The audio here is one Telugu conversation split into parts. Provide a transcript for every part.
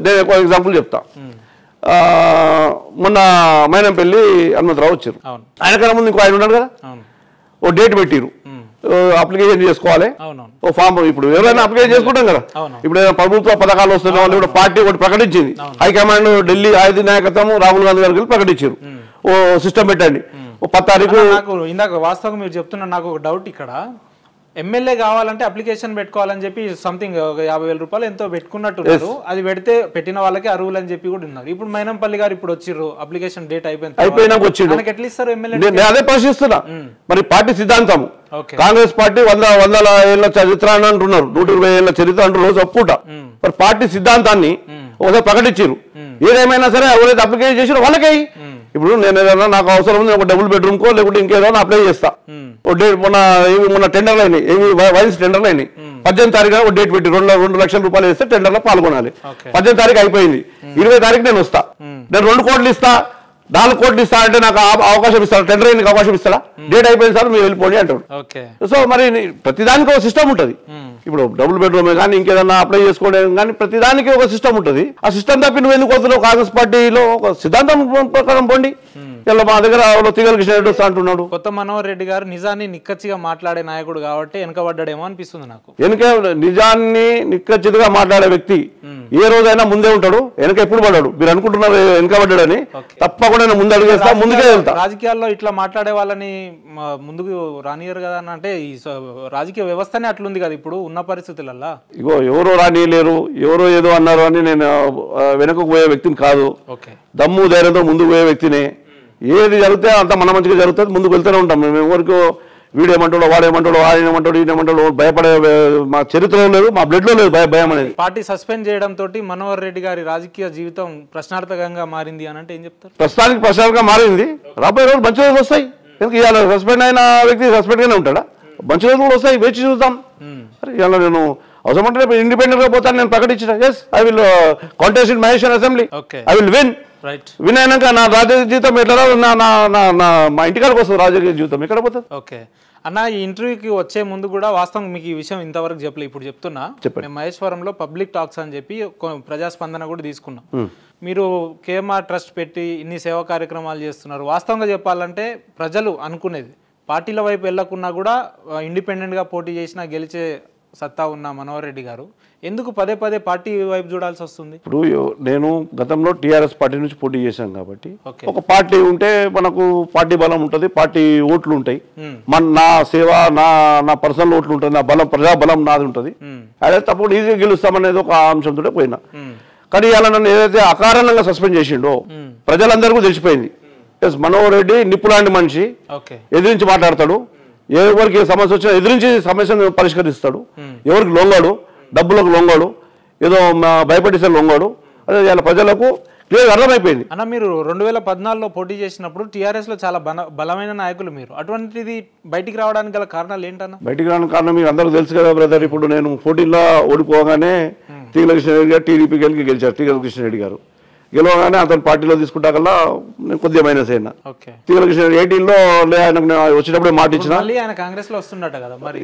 నేను ఒక ఎగ్జాంపుల్ చెప్తా ఆ, మొన్న మైనంపల్లి హనుమంతరావు వచ్చారు అవును ఆయన కన్నా ముందు ఇంకో ఆయన ఉన్నాడు కదా అవును ఓ డేట్ పెట్టిరు అప్లికేషన్ చేసుకోవాలి అవునవును ఓ ఫామ్ ఇప్పుడు ఎవరైనా అప్లికేషన్ చేసుకుంటాం కదా అవును. ఇప్పుడు ఇప్పుడు ఏదైనా ప్రభుత్వ పథకాలు వస్తున్నాయి వాళ్ళు ఇప్పుడు పార్టీ ఒకటి ప్రకటించింది హైకమాండ్ ఢిల్లీ ఐదు నాయకత్వం రాహుల్ గాంధీ గారికి ప్రకటించారు ఓ సిస్టమ్ పెట్టండి ఓ పది తారీఖు నాకు ఇందాక వాస్తవంగా మీరు చెప్తున్న నాకు ఒక డౌట్ ఇక్కడ ఎమ్మెల్యే కావాలంటే అప్లికేషన్ పెట్టుకోవాలని చెప్పి సంథింగ్ ఒక యాభై వేల రూపాయలు ఎంతో పెట్టుకున్నట్టున్నారు అది పెడితే పెట్టిన వాళ్ళకి అరువులు అని చెప్పి కూడా ఉన్నారు ఇప్పుడు మైనంపల్లి గారు ఇప్పుడు వచ్చిర్రు అప్లికేషన్ డేట్ అయిపోయింది అయిపోయినాక వచ్చిండు మనకి ఎట్లా ఇస్తారు ఎమ్మెల్యే నేను నేను అదే ప్రశ్నిస్తున్నా మరి పార్టీ సిద్ధాంతం ఓకే కాంగ్రెస్ పార్టీ వంద వందల ఏళ్ల చరిత్ర అని అంటున్నారు నూట ఇరవై ఏళ్ల చరిత్ర అంటున్నారు రోజు ఒప్పుకుంటా మరి పార్టీ సిద్ధాంతాన్ని ఒకసారి ప్రకటించారు ఏదేమైనా సరే ఎవరైతే అప్లికేషన్ చేసారో వాళ్ళకే ఇప్పుడు నేను ఏదైనా నాకు అవసరం ఉంది ఒక డబుల్ బెడ్రూమ్ కో లేకుంటే ఇంకేదైనా అప్లై చేస్తా ఓ డేట్ మొన్న ఇవి మొన్న టెండర్లు అయినాయి ఇవి వైన్స్ టెండర్లు అయినాయి పద్దెనిమిది తారీఖు ఒక డేట్ పెట్టి రెండు రెండు లక్షల రూపాయలు వేస్తే టెండర్లో పాల్గొనాలి ఓకే. పద్దెనిమిది తారీఖు అయిపోయింది ఇరవై తారీఖు నేను వస్తా నేను రెండు కోట్లు ఇస్తా నాలుగు కోట్లు ఇస్తా అంటే నాకు ఆ- అవకాశం ఇస్తాడు టెండర్ అయ్యింది అవకాశం ఇస్తాడా డేట్ అయిపోయింది సార్ మీరు వెళ్ళిపోండి అంటాడు ఓకే సో మరి నీ- ప్రతిదానికి ఒక సిస్టమ్ ఉంటుంది ఇప్పుడు డబుల్ బెడ్రూమ్ కానీ ఇంకేదన్నా అప్లై చేసుకోవడం కానీ ప్రతిదానికి ఒక సిస్టమ్ ఉంటుంది ఆ సిస్టమ్ తప్పి నువ్వు ఎందుకు వస్తున్నావు కాంగ్రెస్ పార్టీలో ఒక సిద్ధాంతం ప్రకారం పోండి ఇలా మా దగ్గర ఎవరో తిగల కృష్ణ రెడ్డి వస్తా అంటున్నాడు కొత్త మనోహర్ రెడ్డి గారు నిజాన్ని నిక్కచ్చిగా మాట్లాడే నాయకుడు కాబట్టి వెనకబడ్డాడేమో అనిపిస్తుంది నాకు వెనక నిజాన్ని నిక్కచ్చితగా మాట్లాడే వ్యక్తి ఏ రోజైనా ముందే ఉంటాడు వెనక ఎప్పుడు పడ్డాడు మీరు అనుకుంటున్నారు వెనకబడ్డాడని తప్పకుండా నేను ముందు అడిగేస్తా ముందుకే వెళ్తా రాజకీయాల్లో ఇట్లా మాట్లాడే వాళ్ళని మ, ముందుకు రానియరు కదా అని అంటే ఈ స- రాజకీయ వ్యవస్థనే అట్లుంది కదా ఇప్పుడు ఉన్న పరిస్థితులల్లా ఇగో ఎవరో రానియలేరు ఎవరో ఏదో అన్నారు అని నేను ఆ, వెనకకు పోయే వ్యక్తిని కాదు ఓకే దమ్ము ధైర్యంతో ముందుకు పోయే వ్యక్తిని ఏది జరిగితే అంత మన మంచిగా జరుగుతుంది ముందుకు వెళ్తూనే ఉంటాం మేము ఎవరికి వీడు ఏమంటాడో వాడు ఏమంటాడో ఆయన ఏమంటాడు ఈయన ఏమంటాడు భయపడే మా చరిత్రలో లేదు మా బ్లడ్లో లేదు భయ భయం అనేది పార్టీ సస్పెండ్ చేయడం తోటి మనోహర్ రెడ్డి గారి రాజకీయ జీవితం ప్రశ్నార్థకంగా మారింది అని అంటే ఏం చెప్తారు ప్రస్తుతానికి ప్రశాంతంగా మారింది రాబోయే రోజులు మంచి రోజులు వస్తాయి ఎందుకు ఇవాళ సస్పెండ్ అయిన వ్యక్తి సస్పెండ్ గానే ఉంటాడా మంచి రోజులు కూడా వస్తాయి వేచి చూద్దాం అరే ఇవాళ నేను అవసరం అంటే రేపు ఇండిపెండెంట్ గా పోతాను నేను ప్రకటించిన yes I will contest in Maheshwar assembly okay I will win right win అయినాక నా రాజకీయ జీవితం ఎట్లా రాదు? నా నా నా నా మా ఇంటికాడికి వస్తుంది రాజకీయ జీవితం ఎక్కడ పోతుంది ఓకే అన్న ఈ ఇంటర్వ్యూకి వచ్చే ముందు కూడా వాస్తవం మీకు ఈ విషయం ఇంతవరకు చెప్పలే ఇప్పుడు చెప్తున్నా చెప్పండి. మేము మహేశ్వరంలో పబ్లిక్ టాక్స్ అని చెప్పి కొ- ప్రజాస్పందన కూడా తీసుకున్నాం మీరు కేఎంఆర్ ట్రస్ట్ పెట్టి ఇన్ని సేవా కార్యక్రమాలు చేస్తున్నారు వాస్తవంగా చెప్పాలంటే ప్రజలు అనుకునేది పార్టీల వైపు వెళ్ళకున్నా కూడా ఆ, ఇండిపెండెంట్గా పోటీ చేసినా గెలిచే సత్తా ఉన్న మనోహర్ రెడ్డి గారు ఎందుకు పదే పదే పార్టీ వైపు చూడాల్సి వస్తుంది ఇప్పుడు ఎవ- నేను గతంలో టీఆర్ఎస్ పార్టీ నుంచి పోటీ చేశాను కాబట్టి ఓకే. ఒక పార్టీ ఉంటే మనకు పార్టీ బలం ఉంటుంది పార్టీ ఓట్లు ఉంటాయి మ్మ్. మన నా సేవ నా నా పర్సనల్ ఓట్లు ఉంటుంది నా బలం ప్రజా బలం నాది ఉంటుంది మ్మ్. అదే తప్పకుండా ఈజీగా గెలుస్తామనేది ఒక అంశంతో పోయినా మ్మ్. కానీ ఇలా నన్ను ఏదైతే అకారణంగా సస్పెండ్ చేసిండో ప్రజలందరికీ తెలిసిపోయింది ఎస్ మనోహర్ రెడ్డి నిప్పులాంటి మనిషి ఓకే ఎదిరించి మాట్లాడతాడు ఎవరికి ఏ సమస్య వచ్చినా ఎదిరించి సమస్యను పరిష్కరిస్తాడు ఎవరికి లొంగాడు డబ్బులకు లొంగాడు ఏదో మా- భయపడిస్తే లొంగాడు అదే ఇవాళ ప్రజలకు క్లియర్ అర్థమైపోయింది అన్న మీరు రెండు వేల పద్నాలుగులో పోటీ చేసినప్పుడు టీఆర్ఎస్ లో చాలా బల బలమైన నాయకులు మీరు అటువంటిది బయటికి రావడానికి గల కారణాలు ఏంటన్న బయటికి రావడానికి కారణం మీకు అందరికీ తెలుసు కదా బ్రదర్ ఇప్పుడు నేను పోటీలో ఓడిపోగానే తీగల కృష్ణారెడ్డి గారు టీడీపీ గెలికి గెలిచారు తీగల కృష్ణారెడ్డి గారు గెలవగానే అతను పార్టీలో తీసుకుంటా కల్లా నేను కొద్దిగా మైనస్ అయినా ఓకే తీగల కృష్ణారెడ్డి ఎయిటీన్లో లే ఆయనకు నేను వచ్చేటప్పుడే మాట ఇచ్చిన మళ్ళీ ఆయన కాంగ్రెస్ లో వస్తున్నట్ట కదా మరి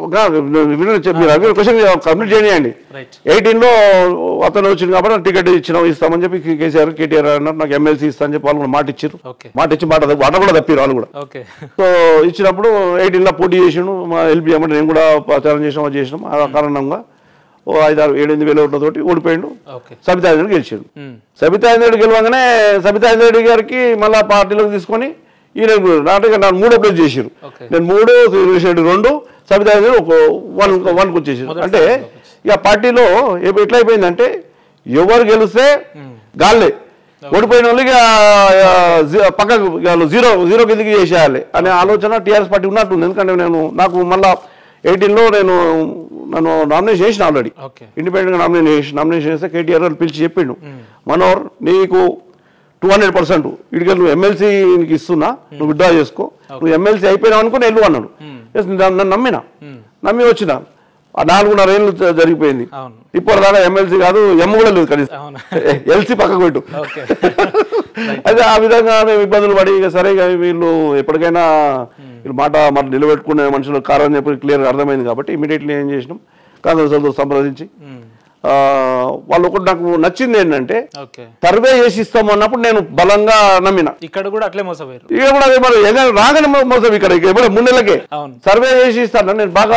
క్వశ్చన్ కంప్లీట్ చేయండి రైట్ ఎయిటీన్ లో అతను వచ్చింది కాబట్టి నాకు టికెట్ ఇచ్చినాం ఇస్తామని చెప్పి కేసీఆర్ కేటీఆర్ అన్నారు నాకు ఎమ్మెల్సీ ఇస్తా అని చెప్పి వాళ్ళు కూడా మాట ఇచ్చారు ఓకే మాట ఇచ్చి మాట మాట కూడా తప్పారు వాళ్ళు కూడా ఓకే సో ఇచ్చినప్పుడు ఎయిటీన్ లో పోటీ చేసిండు మా ఎల్పీ అమ్మటి నేను కూడా ప్రచారం చేసినాం అది చేసినాం ఆ కారణంగా ఓ ఐదారు ఏడెనిమిది వేల ఓట్లతోటి ఓడిపోయిండు ఓకే సబితా ఇంద్రుడు గెలిచాడు ఉమ్, సబితా ఇంద్రుడు గెలవగానే సబితా ఇంద్రుడి గారికి మళ్ళీ పార్టీలోకి తీసుకొని ఈయన నాటక నన్ను మూడో ప్లేస్ చేసారు ఓకే నేను మూడు రెడ్డి రెండు సబితా ఇంద్రుడు ఒక వన్ వన్కి వచ్చేసారు అంటే ఇక పార్టీలో ఎప్పు- ఎట్లా అయిపోయిందంటే ఎవరు గెలిస్తే గాల్లే ఓడిపోయిన వాళ్ళు ఇక ఆ, జీ- పక్కకు ఇక వాళ్ళు జీరో జీరో కిందకి చేసేయాలి అనే ఆలోచన టీఆర్ఎస్ పార్టీ ఉన్నట్టుంది ఎందుకంటే నేను నాకు మళ్ళా ఎయిటీన్లో నేను నన్ను నామినేషన్ చేసిన ఆల్రెడీ ఓకే ఇండిపెండెంట్గా నామినేషన్ చేసి నామినేషన్ చేస్తే కేటీఆర్ గారు పిలిచి చెప్పిండు మనోహర్ నీకు టూ హండ్రెడ్ పర్సెంట్ ఇటుక నువ్వు ఎమ్మెల్సీ నీకు ఇస్తున్నా నువ్వు విడ్డ్రా చేసుకో నువ్వు ఎమ్మెల్సీ అయిపోయినావు అనుకుని వెళ్ళు అన్నాడు Yes, నేను నన్ను నమ్మిన నమ్మి వచ్చిన ఆ నాలుగున్నర ఏళ్ళు జ- జరిగిపోయింది అవును ఇప్పుడు దాకా ఎమ్మెల్సీ కాదు ఎమ్ కూడా లేదు కనీసం అవును ఎల్సీ పక్కకు పెట్టు ఓకే అయితే ఆ విధంగా మేము ఇబ్బందులు పడి ఇక సరే ఇక వీళ్ళు ఎప్పటికైనా వీళ్ళు మాట మాట నిలబెట్టుకునే మనుషులు కారని చెప్పి క్లియర్గా అర్థమైంది కాబట్టి ఇమీడియట్లీ ఏం చేసినాం కాంగ్రెస్ వాళ్ళతో సంప్రదించి ఉమ్, ఆ, వాళ్ళు ఒకటి నాకు నచ్చింది ఏంటంటే ఓకే సర్వే చేసి ఇస్తాము అన్నప్పుడు నేను బలంగా నమ్మిన ఇక్కడ కూడా అట్లే మోసపోయారు ఇక కూడా అదే మరి ఏదైనా రాగానే మో- మోసం ఇక్కడ ఇక ఎప్పుడు మూడు నెలలకే అవును సర్వే చేసి ఇస్తాను నేను బాగా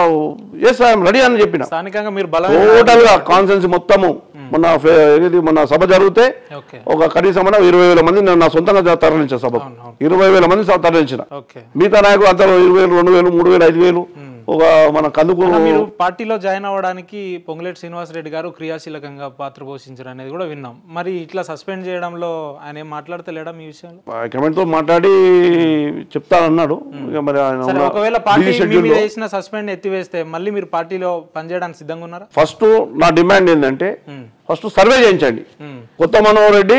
ఎస్ ఐఎమ్ రెడీ అని చెప్పిన స్థానికంగా మీరు బలమైన టోటల్ గా కాన్సెన్స్ మొత్తము మొన్న ఫే- ఏది మొన్న సభ జరిగితే ఓకే ఒక కనీసం అన్న ఇరవై వేల మంది నేను నా సొంతంగా తరలించిన సభకు అవును, అవును. ఇరవై వేల మంది సభ తరలించిన ఓకే మిగతా నాయకులు అంతా ఇరవై వేలు రెండు వేలు మూడు వేలు ఐదు వేలు ఒక మన కందుకు మీరు పార్టీలో జాయిన్ అవ్వడానికి పొంగులేటి శ్రీనివాసరెడ్డి గారు క్రియాశీలకంగా పాత్ర పోషించారు అనేది కూడా విన్నాం మరి ఇట్లా సస్పెండ్ చేయడంలో ఆయన ఏం మాట్లాడతలేడా మీ విషయంలో హైకమాండ్ తో మాట్లాడి చెప్తానన్నాడు ఇక మరి ఆయన సరే ఉన్న ఒకవేళ పార్టీ busy మీ schedule మీద లో వేసిన సస్పెండ్ ఎత్తివేస్తే మళ్ళీ మీరు పార్టీలో పనిచేయడానికి సిద్ధంగా ఉన్నారా ఫస్ట్ నా డిమాండ్ ఏంటంటే మ్మ్. ఫస్ట్ సర్వే చేయించండి మ్మ్. కొత్త మనోహర్ రెడ్డి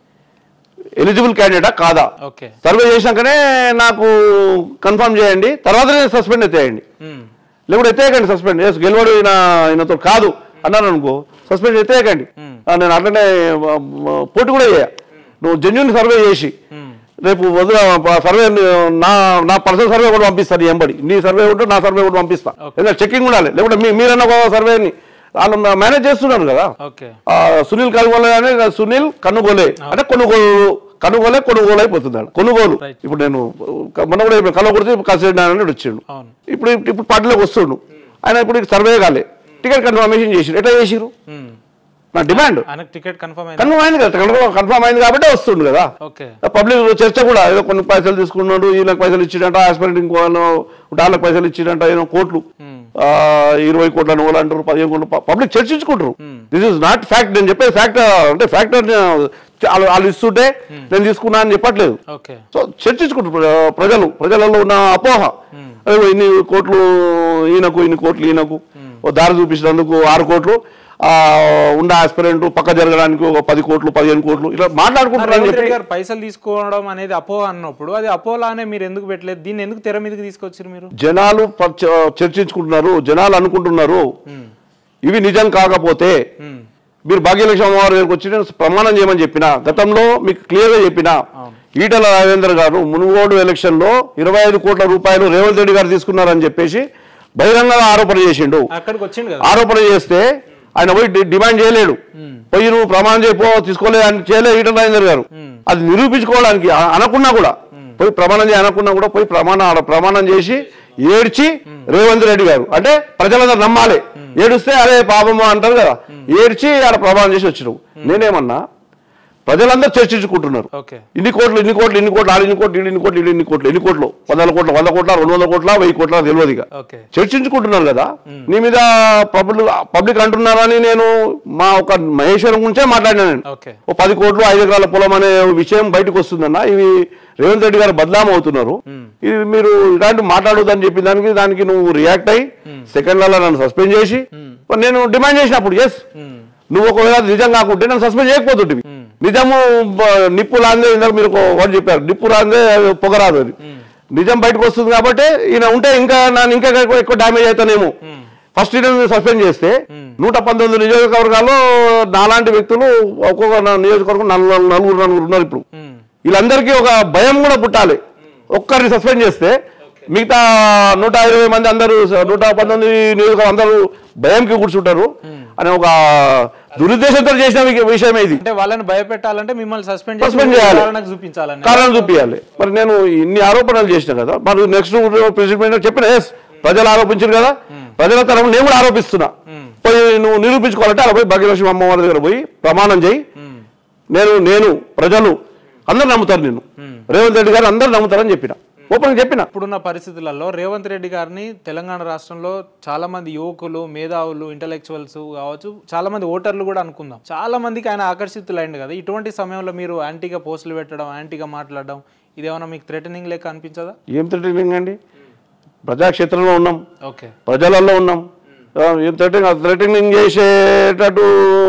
ఎలిజిబుల్ క్యాండిడేటా కాదా ఓకే సర్వే చేసినాకనే నాకు కన్ఫర్మ్ చేయండి తర్వాతనే సస్పెండ్ ఎత్తేయండి మ్మ్. లేకపోతే ఎత్తేయకండి సస్పెండ్ ఎస్ గెలవడు ఈయన ఈయనతో కాదు అన్నాను అనుకో సస్పెండ్ ఎత్తేయకండి ఆ, నేను అట్లనే ఆ, ఆ, పోటీ కూడా చేయ నువ్వు జెన్యున్ సర్వే చేసి మ్మ్. రేపు వదిన సర్వే నా నా పర్సనల్ సర్వే కూడా పంపిస్తాను నీ ఎంబడి నీ సర్వే ఉంటే నా సర్వే కూడా పంపిస్తా ఎందుకంటే చెక్కింగ్ ఉండాలి లేకుంటే మీ మీరన్న ఒక సర్వేని వాళ్ళు మేనేజ్ చేస్తున్నారు కదా ఓకే ఆ, సునీల్ కనుగోలే అనే సునీల్ కనుగోలే అంటే కొనుగోలు కనుగోలే కొనుగోలు అయిపోతుంది ఆడ. కొనుగోలు Right. ఇప్పుడు నేను మొన్న కూడా ఇప్పుడు కళ్ళ కొడితే కసిరెడ్డి అని వచ్చిండు అవును ఇప్పుడు ఇప్పుడు పార్టీలోకి వస్తుండు ఆయన ఇప్పుడు సర్వే కాలే టికెట్ కన్ఫర్మేషన్ చేసిరు ఎట్లా చేసిరు మ్మ్. నా డిమాండ్ ఆయనకు టికెట్ కన్ఫర్మ్ అయింది కన్ఫర్మ్ అయింది కదా కన్ఫర్మ్ అయింది కాబట్టి వస్తుండు కదా ఓకే పబ్లిక్ చర్చ కూడా ఏదో కొన్ని పైసలు తీసుకున్నాడు ఈయనకు పైసలు ఇచ్చిడంట ఆస్పిరెంట్ ఇంకో డాళ్ళకి పైసలు ఇచ్చిడంట ఏదో కోట్లు మ్మ్. ఆ, ఇరవై కోట్ల వాళ్ళు అంటారు పదిహేను కోట్లు పబ్లిక్ చర్చించుకుంటారు Hmm. This is not fact నేను చెప్పేది ఫ్యాక్ట్ అంటే ఫ్యాక్ట్ వాళ్ళు వాళ్ళు ఇస్తుంటే నేను తీసుకున్నా అని చెప్పట్లేదు ఓకే సో చర్చించుకుంటారు ప్ర- ప్రజలు ప్రజలలో ఉన్న అపోహ అరే ఇన్ని కోట్లు ఈయనకు ఇన్ని కోట్లు ఈయనకు ఓ దారి చూపించినందుకు ఆరు కోట్లు ఆ ఉన్న ఆస్పిరెంట్ పక్క జరగడానికి ఒక పది కోట్లు పదిహేను కోట్లు ఇలా మాట్లాడుకుంటారు అని రేవంత్ చెప్పి రెడ్డి గారు పైసలు తీసుకోవడం అనేది అపోహ అన్నప్పుడు అది అపోలానే మీరు ఎందుకు పెట్టలేదు దీన్ని ఎందుకు తెర మీదకి తీసుకొచ్చారు మీరు జనాలు ప- చ- చర్చించుకుంటున్నారు జనాలు అనుకుంటున్నారు మ్మ్. ఇవి నిజం కాకపోతే మ్మ్. మీరు భాగ్యలక్ష్మి అమ్మవారి దగ్గరికి వచ్చి నేను ప్రమాణం చేయమని చెప్పిన గతంలో మీకు క్లియర్గా చెప్పిన అవును. ఈటల రాజేంద్ర గారు మునుగోడు ఎలక్షన్లో ఇరవై ఐదు కోట్ల రూపాయలు రేవంత్ రెడ్డి గారు తీసుకున్నారని చెప్పేసి బహిరంగంగా ఆరోపణ చేసిండు అక్కడికి వచ్చిండు కదా ఆరోపణ చేస్తే ఆయన పోయి డి- డిమాండ్ చేయలేడు మ్మ్. పోయి నువ్వు ప్రమాణం చేయపో తీసుకోలేదు అని చేయలేదు ఈటల రాజేంద్ర గారు మ్మ్. అది నిరూపించుకోవడానికి అ- అనకున్నా కూడా పోయి ప్రమాణం చేయ అనకున్నా కూడా పోయి ప్రమాణం ఆడ ప్రమాణం చేసి ఏడ్చి రేవంత్ రెడ్డి గారు అంటే ప్రజలందరూ నమ్మాలి ఏడుస్తే అరే పాపము అంటారు కదా ఏడ్చి ఆడ ప్రమాణం చేసి వచ్చినావు నేనేమన్నా ప్రజలందరూ చర్చించుకుంటున్నారు ఓకే ఇన్ని కోట్లు ఇన్ని కోట్లు ఇన్ని కోట్లు ఆడు ఇన్ని కోట్లు ఈడు ఇన్ని కోట్లు ఈడు ఇన్ని కోట్లు ఎన్ని కోట్లు వందల కోట్ల వంద కోట్ల రెండు వందల కోట్ల వెయ్యి కోట్ల తెలియదు ఇక ఓకే చర్చించుకుంటున్నారు కదా నీ మీద పబ్లిక్ పబ్లిక్ అంటున్నారని నేను మా ఒక మహేశ్వరం గురించే మాట్లాడినా నేను ఓకే ఓ పది కోట్లు ఐదు ఎకరాల పొలం అనే విషయం బయటకు వస్తుందన్న ఇవి రేవంత్ రెడ్డి గారు బదలాం అవుతున్నారు ఇది మీరు ఇలాంటి మాట్లాడొద్దని చెప్పిన దానికి దానికి నువ్వు రియాక్ట్ అయ్యి సెకండ్లలో నన్ను సస్పెండ్ చేసి మరి నేను డిమాండ్ చేసినప్పుడు ఎస్ మ్మ్. నువ్వు ఒకవేళ నిజం కాకుంటే నన్ను సస్పెండ్ చేయకపోతుంటివి నిజము బ- నిప్పు రాందే ఇందాక మీరు ఒక వర్డ్ చెప్పారు నిప్పు రాందే పొగ రాదు అది నిజం బయటకు వస్తుంది కాబట్టి ఈయన ఉంటే ఇంకా నన్ను ఇంకా ఎక్కువ- ఎక్కువ డ్యామేజ్ అవుతానేమో ఫస్ట్ ఈయన సస్పెండ్ చేస్తే నూట పంతొమ్మిది నియోజకవర్గాల్లో నాలాంటి వ్యక్తులు ఒక్కొక్క నా- నియోజకవర్గం నలుగురు నలుగురు నలుగురు ఉన్నారు ఇప్పుడు మ్మ్. వీళ్ళందరికీ ఒక భయం కూడా పుట్టాలి ఒక్కరిని సస్పెండ్ చేస్తే మిగతా నూట ఇరవై మంది అందరూ నూట పంతొమ్మిది నియోజకవర్గం అందరూ భయంకి కూర్చుంటారు అని ఒక దురుద్దేశంతో చేసిన వి- విషయం ఇది అంటే వాళ్ళని భయపెట్టాలంటే మిమ్మల్ని సస్పెండ్ Suspend చేయాలి. కారణకు చూపించాలని కారణం చూపించాలి మరి నేను ఇన్ని ఆరోపణలు చేసిన కదా మరి నెక్స్ట్ ప్రెసిడెంట్ చెప్పిన ఎస్ ప్రజలు ఆరోపించారు కదా ప్రజల తరఫున నేను కూడా ఆరోపిస్తున్నా పోయి నువ్వు నిరూపించుకోవాలంటే అలా పోయి భాగ్యలక్ష్మి అమ్మవారి దగ్గర పోయి ప్రమాణం చేయి మ్మ్. నేను నేను ప్రజలు అందరు నమ్ముతారు నేను రేవంత్ రెడ్డి గారు అందరు నమ్ముతారని చెప్పిన ఓపెన్ చెప్పిన ఇప్పుడున్న పరిస్థితులలో రేవంత్ రెడ్డి గారిని తెలంగాణ రాష్ట్రంలో చాలా మంది యువకులు మేధావులు ఇంటలెక్చువల్స్ కావచ్చు చాలా మంది ఓటర్లు కూడా అనుకుందాం చాలా మందికి ఆయన ఆకర్షితులైంది కదా ఇటువంటి సమయంలో మీరు యాంటీగా పోస్టులు పెట్టడం యాంటీగా మాట్లాడడం ఇదేమన్నా మీకు థ్రెటనింగ్ లెక్క అనిపించదా ఏం థ్రెటనింగ్ అండి ప్రజాక్షేత్రంలో ఉన్నాం ఓకే ప్రజలలో ఉన్నాం ఆ, ఏం థ్రెటనింగ్ థ్రెటనింగ్ చేసేటట్టు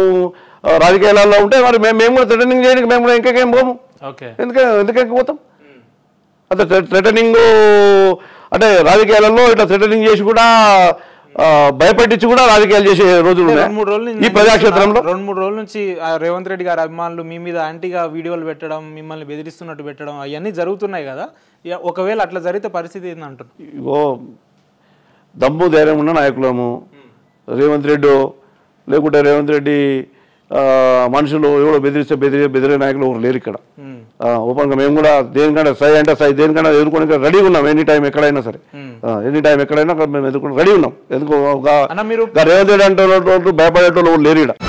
ఆ, రాజకీయాలలో ఉంటే మరి మేము మేము కూడా థ్రెటనింగ్ చేయడానికి మేము కూడా ఇంకేం పోము ఓకే ఎందుకే ఎందుకు పోతాం అంటే థ్రెటనింగ్ అంటే రాజకీయాలలో ఇట్లా థ్రెటనింగ్ చేసి కూడా ఆ, భయపెట్టించి కూడా రాజకీయాలు చేసే రోజులు ఉన్నాయి రెండు మూడు రోజుల నుంచి ఈ నేను ప్రజాక్షేత్రంలో చూస్తున్నా, రెండు మూడు రోజుల నుంచి ఆ రేవంత్ రెడ్డి గారి అభిమానులు మీ మీద యాంటీగా వీడియోలు పెట్టడం మిమ్మల్ని బెదిరిస్తున్నట్టు పెట్టడం అవన్నీ జరుగుతున్నాయి కదా ఇక ఒకవేళ అట్లా జరిగితే పరిస్థితి ఏందంటున్నారు ఇగో దమ్ము ధైర్యం ఉన్న నాయకులము రేవంత్ రెడ్డి లేకుంటే రేవంత్ రెడ్డి ఆ, మనుషులు ఎవడో బెదిరిస్తే బెదిరి బెదిరే నాయకులు ఎవరు లేరు ఇక్కడ ఉమ్, ఆ, ఓపెన్గా మేము కూడా దేనికైనా సై అంటే సై దేనికైనా ఎదుర్కొని రెడీ ఉన్నాం ఎనీ టైం ఎక్కడైనా సరే ఎనీ టైం ఎక్కడైనా మేము ఎదుర్కొని రెడీ ఉన్నాం ఎందుకు ఒక అన్న మీరు ఇంకా రేవంత్ రెడ్డి అంటే భయపడేటోళ్ళు ఎవరు లేరు ఇక్కడ